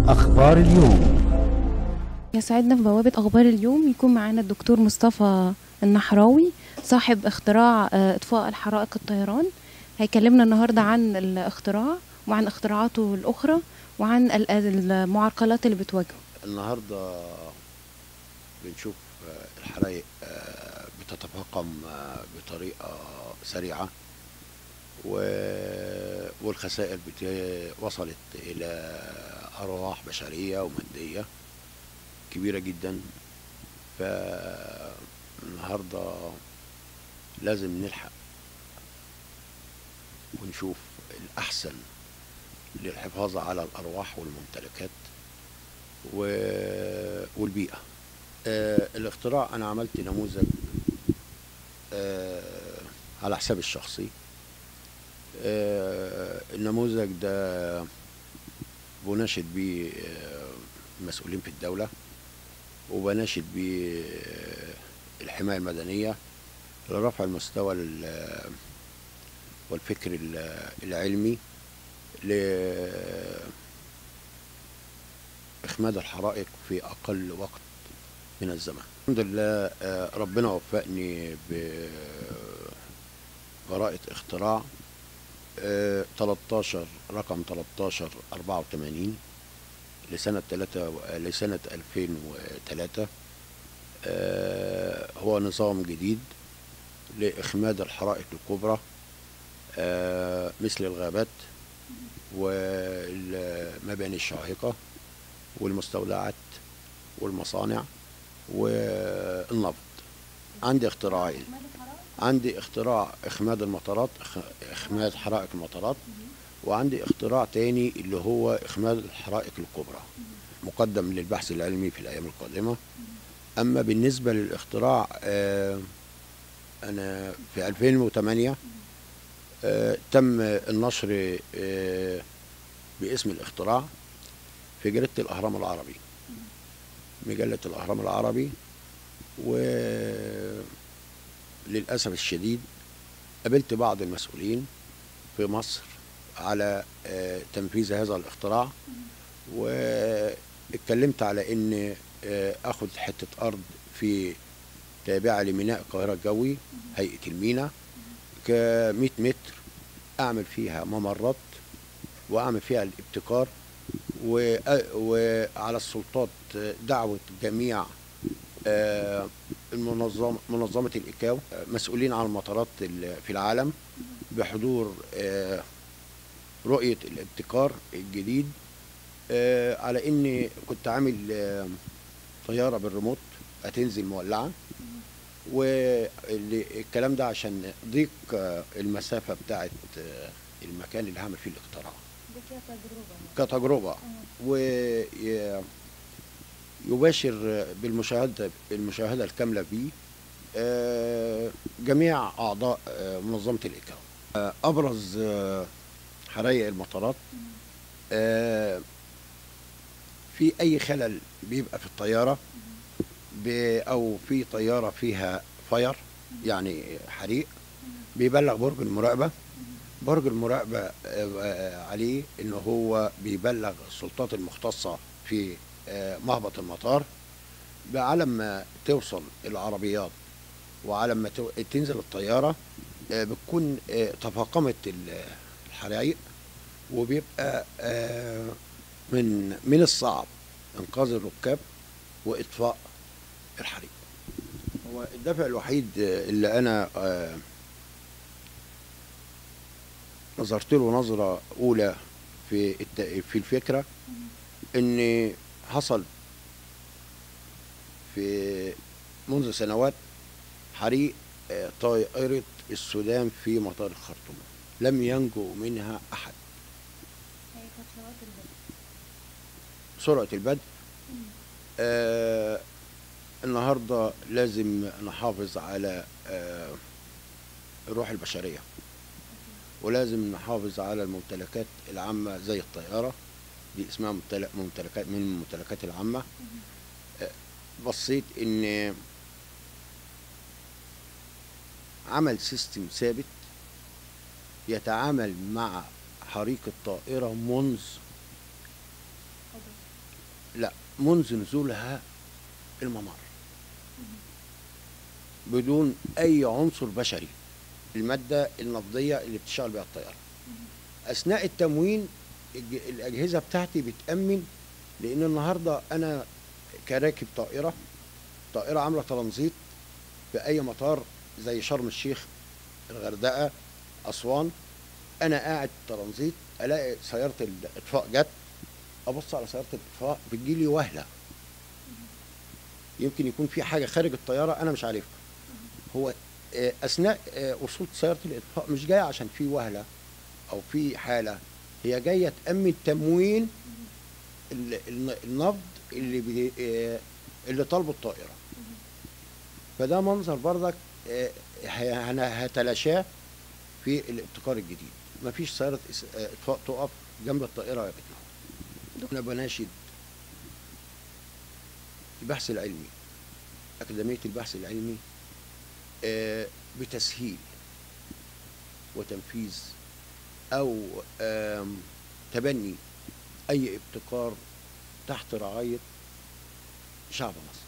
أخبار اليوم يسعدنا في بوابة أخبار اليوم يكون معانا الدكتور مصطفى النحراوي صاحب اختراع آه، إطفاء الحرائق الطيران هيكلمنا النهاردة عن الاختراع وعن اختراعاته الأخرى وعن ال- المعرقلات اللي بتواجهه النهارده بنشوف آه، الحرائق آه، بتتفاقم آه، بطريقه سريعه و- والخسائر بت- وصلت الى ارواح بشريه وماديه كبيره جدا فالنهارده لازم نلحق ونشوف الاحسن للحفاظ على الارواح والممتلكات و- والبيئة آه الاختراع أنا عملت نموذج آه على حسابي الشخصي آه النموذج ده بناشد بيه آه، المسؤولين في الدولة وبناشد بيه آه، الحماية المدنية لرفع المستوى ال- والفكر ال- العلمي ل إخماد الحرائق في أقل وقت من الزمن الحمد لله آه، ربنا وفقني ببراءة اختراع آه، 13 رقم 13 84 لسنة 3 لسنة 2003 آه، هو نظام جديد لإخماد الحرائق الكبرى آه، مثل الغابات والمباني الشاهقة والمستودعات والمصانع والنفط عندي اختراعين عندي اختراع اخماد المطارات إخ- اخماد حرائق المطارات وعندي اختراع تاني اللي هو اخماد الحرائق الكبرى مقدم للبحث العلمي في الايام القادمه اما بالنسبه للاختراع آه، انا في 2008 آه، تم النشر آه، باسم الاختراع في جريدة الأهرام العربي مجلة الأهرام العربي وللأسف الشديد قابلت بعض المسؤولين في مصر على آه، تنفيذ هذا الاختراع واتكلمت على ان آه، اخد حتة ارض في تابعة لميناء القاهرة الجوي هيئة المينا ك 100 متر اعمل فيها ممرات واعمل فيها الابتكار و- وعلى السلطات دعوة جميع آه، المنظم منظمة الإيكاو آه، مسؤولين عن المطارات ال- في العالم بحضور آه، رؤية الابتكار الجديد آه، على إني كنت عامل آه، طيارة بالريموت هتنزل مولعة والكلام ده عشان ضيق آه، المسافة بتاعت آه، المكان اللي هعمل فيه الاختراع كتجربة ويباشر بالمشاهدة المشاهدة الكاملة بيه آه، جميع أعضاء آه، منظمة الإيكاو آه، أبرز آه، حرائق المطارات آه، في أي خلل بيبقى في الطيارة ب- أو في طيارة فيها فاير يعني حريق بيبلغ برج المراقبة برج المراقبة آه، آه، عليه ان هو بيبلغ السلطات المختصة في آه، مهبط المطار على ما توصل العربيات وعلى ما تو- تنزل الطيارة آه، بتكون آه، تفاقمت ال- الحرائق وبيبقى آه، من من الصعب انقاذ الركاب واطفاء الحريق هو الدافع الوحيد آه، اللي انا آه، نظرت له نظرة أولى في الت... في الفكرة إن حصل في منذ سنوات حريق آه، طائرة السودان في مطار الخرطوم لم ينجو منها أحد سرعة البدء آه النهاردة لازم نحافظ على آه الروح البشرية ولازم نحافظ على الممتلكات العامة زي الطيارة دي اسمها ممتلك ممتلكات من الممتلكات العامة آه، بصيت ان عمل سيستم ثابت يتعامل مع حريق الطائرة منذ لا منذ نزولها الممر بدون اي عنصر بشري الماده النفضيه اللي بتشتغل بها الطياره اثناء التموين الج- الاجهزه بتاعتي بتامن لان النهارده انا كراكب طائره طائره عامله ترانزيت في اي مطار زي شرم الشيخ الغردقه اسوان انا قاعد ترانزيت الاقي سياره الاطفاء جت ابص على سياره الاطفاء بتجيلي وهله يمكن يكون في حاجه خارج الطياره انا مش عارفها هو آه، اثناء آه، وصول سياره الاطفاء مش جايه عشان في وهله او في حاله هي جايه تامن تموين ال- الن- النفض اللي بي آه، اللي طالبه الطائره فده منظر برضك آه، ه- هن- هتلاشاه في الابتكار الجديد مفيش سياره إس- آه، اطفاء تقف جنب الطائره يا بتنور انا بناشد البحث العلمي أكاديمية البحث العلمي آه، بتسهيل وتنفيذ أو آم، تبني أي ابتكار تحت رعاية شعب مصر